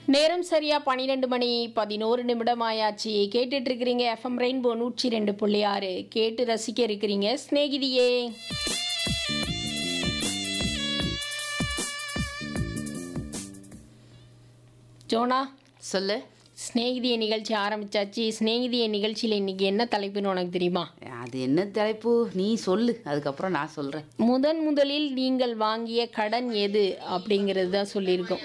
நேரம் சரியா பன்னிரெண்டு மணி பதினோரு நிமிடம் ஆயாச்சு கேட்டுட்டு இருக்கிறீங்க எஃப்எம் ரெயின்போ நூற்றி ரெண்டு புள்ளி ஆறு கேட்டு ரசிக்க இருக்கிறீங்க சிநேகிதியே ஜோனா சொல்லு சிநேகிதிய நிகழ்ச்சி ஆரம்பிச்சாச்சு சிநேகிதிய நிகழ்ச்சியில் இன்னைக்கு என்ன தலைப்புன்னு உனக்கு தெரியுமா அது என்ன தலைப்பு நீ சொல்லு அதுக்கப்புறம் நான் சொல்றேன் முதன் முதலில் நீங்கள் வாங்கிய கடன் எது அப்படிங்கிறது தான் சொல்லியிருக்கோம்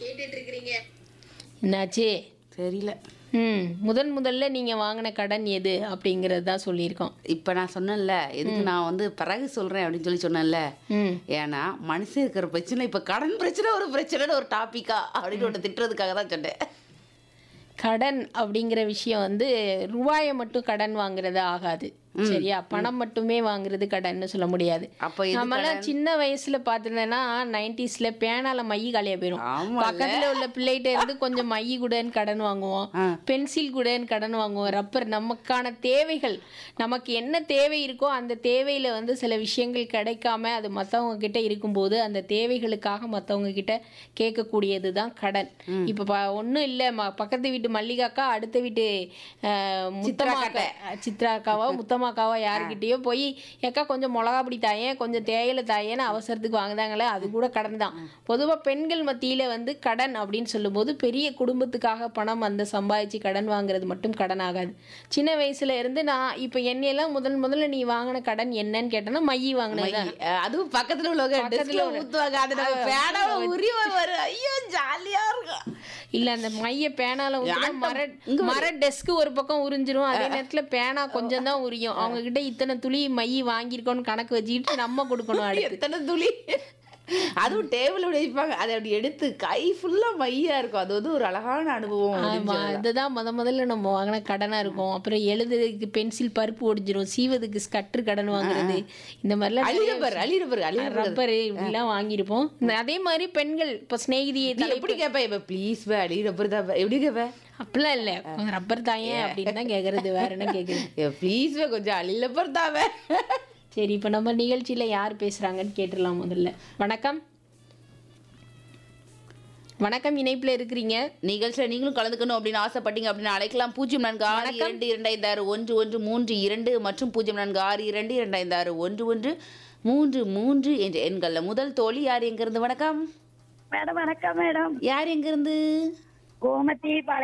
என்னாச்சு தெரியல ம் முதன் முதல்ல நீங்கள் வாங்கின கடன் எது அப்படிங்கிறது தான் சொல்லியிருக்கோம் இப்ப நான் சொன்னேன்ல எதுக்கு நான் வந்து பிறகு சொல்றேன் அப்படின்னு சொல்லி சொன்னேன்ல ம் ஏன்னா மனுஷன் இருக்கிற பிரச்சனை இப்ப கடன் பிரச்சனை ஒரு பிரச்சனைன்னு ஒரு டாபிக்கா அப்படின்னு ஒன்று திட்டுறதுக்காக தான் சொன்னேன் கடன் அப்படிங்கிற விஷயம் வந்து ரூபாயை மட்டும் கடன் வாங்குறது ஆகாது சரியா பணம் மட்டுமே வாங்குறது கடன்னு சொல்ல முடியாது அப்ப எது நம்மளாம் சின்ன வயசுல பார்த்துருந்தேன்னா நைன்டிஸ்ல பேனால மை காலியா போயிடும் ஆமால்ல. பக்கத்துல உள்ள பிள்ளைகிட்ட இருந்து கொஞ்சம் மை கூடன்னு கடன் வாங்குவோம் ஆ. பென்சில் கூடன்னு கடன் வாங்குவோம் ரப்பர் நமக்கான தேவைகள் நமக்கு என்ன தேவை இருக்கோ அந்த தேவையில வந்து சில விஷயங்கள் கிடைக்காம அது மத்தவங்க கிட்ட இருக்கும்போது அந்த தேவைகளுக்காக மத்தவங்க கிட்ட கேட்கக்கூடியது தான் கடன் இப்ப ப ஒன்றும் இல்லை ம பக்கத்து வீட்டு மல்லிகாக்கா அடுத்த வீட்டு அஹ், முத்தம்மாக்கா சித்ராக்காவோ முத்தம்மாக்காவோ யாருக்கிட்டேயோ போய் ஏக்கா கொஞ்சம் மிளகா பிடி தாயேன் கொஞ்சம் தேயிலை தாயேன்னு அவசரத்துக்கு வாங்குதாங்களே அது கூட கடன் தான் பொதுவாக பெண்கள் மத்தியில் வந்து கடன் அப்படின்னு சொல்லும்போது பெரிய குடும்பத்துக்காக பணம் அந்த சம்பாதிச்சு கடன் வாங்குறது மட்டும் கடன் ஆகாது சின்ன வயசுல இருந்து நான் இப்போ என்னையெல்லாம் முதல் முதல்ல நீ வாங்கின கடன் என்னன்னு கேட்டேன்னா மைய வாங்கினது அஹ் அதுவும் பக்கத்துல உள்ளவங்க பக்கத்துல டெஸ்க்ல உள்ள- ஊத்துவாங்க அது நம்ம பேனாவை உரிவ வரும் ஐயோ ஜாலியா இருக்கும் இல்ல அந்த மைய பேனால ஊத்துனா மர மர டெஸ்க் ஒரு பக்கம் உறிஞ்சிரும் அதே நேரத்துல பேனா கொஞ்சம் தான் உரியும் அவங்க கிட்ட இத்தனை துளி மை வாங்கியிருக்கோம்னு கணக்கு வச்சுக்கிட்டு நம்ம கொடுக்கணும் அடுத்து எத்தனை துளி அதுவும் டேபிள் வைப்பாங்க அதை அப்படி எடுத்து கை ஃபுல்லா மையா இருக்கும் அது வந்து ஒரு அழகான அனுபவம் அப்படின்னு ஆமா சொல்லலாம். இதுதான் முத முதல்ல நம்ம வாங்கின கடனா இருக்கும் அப்புறம் எழுதுறதுக்கு பென்சில் பருப்பு ஒடிஞ்சிரும் சீவதுக்கு ஸ்கட்ரு கடன் வாங்குறது இந்த மாதிரிலாம் அழிரப்பர் அழிரப்பர் அழிரப்பர் ரப்பர் இப்படிலாம் வாங்கியிருப்போம் இந்த- அதே மாதிரி பெண்கள் இப்போ ஸ்நேகிதியை நீ எப்படி கேப்ப இப்ப ப்ளீஸ் பே அழிரப்பர் தான் பே. எப்படி கேப்ப அப்படிலாம் இல்ல ரப்பர் தாயேன் அப்படின்னு தான் கேக்குறது வேற என்ன கேக்குறது ப்ளீஸ் பே கொஞ்சம் அழிலப்பர் தாவே சரி இப்போ நம்ம நிகழ்ச்சியில யார் பேசுறாங்கன்னு கேட்டுடலாம் முதல்ல வணக்கம் வணக்கம் இணைப்புல இருக்கிறீங்க நிகழ்ச்சியில் நீங்களும் கலந்துக்கணும் அப்படின்னு ஆசைப்பட்டீங்க அப்படின்னு அழைக்கலாம் பூஜ்ஜியம் நான்கு ஆறு இரண்டு இரண்டாயிரத்து ஆறு ஒன்று ஒன்று மூன்று இரண்டு மற்றும் பூஜ்ஜியம் நான்கு ஆறு இரண்டு இரண்டாயிரத்து ஆறு ஒன்று ஒன்று மூன்று மூன்று என்ற எண்கள்ல முதல் தோழி யார் எங்கிருந்து வணக்கம் மேடம் வணக்கம் மேடம் யார் எங்கிருந்து கோமதி பாளையம்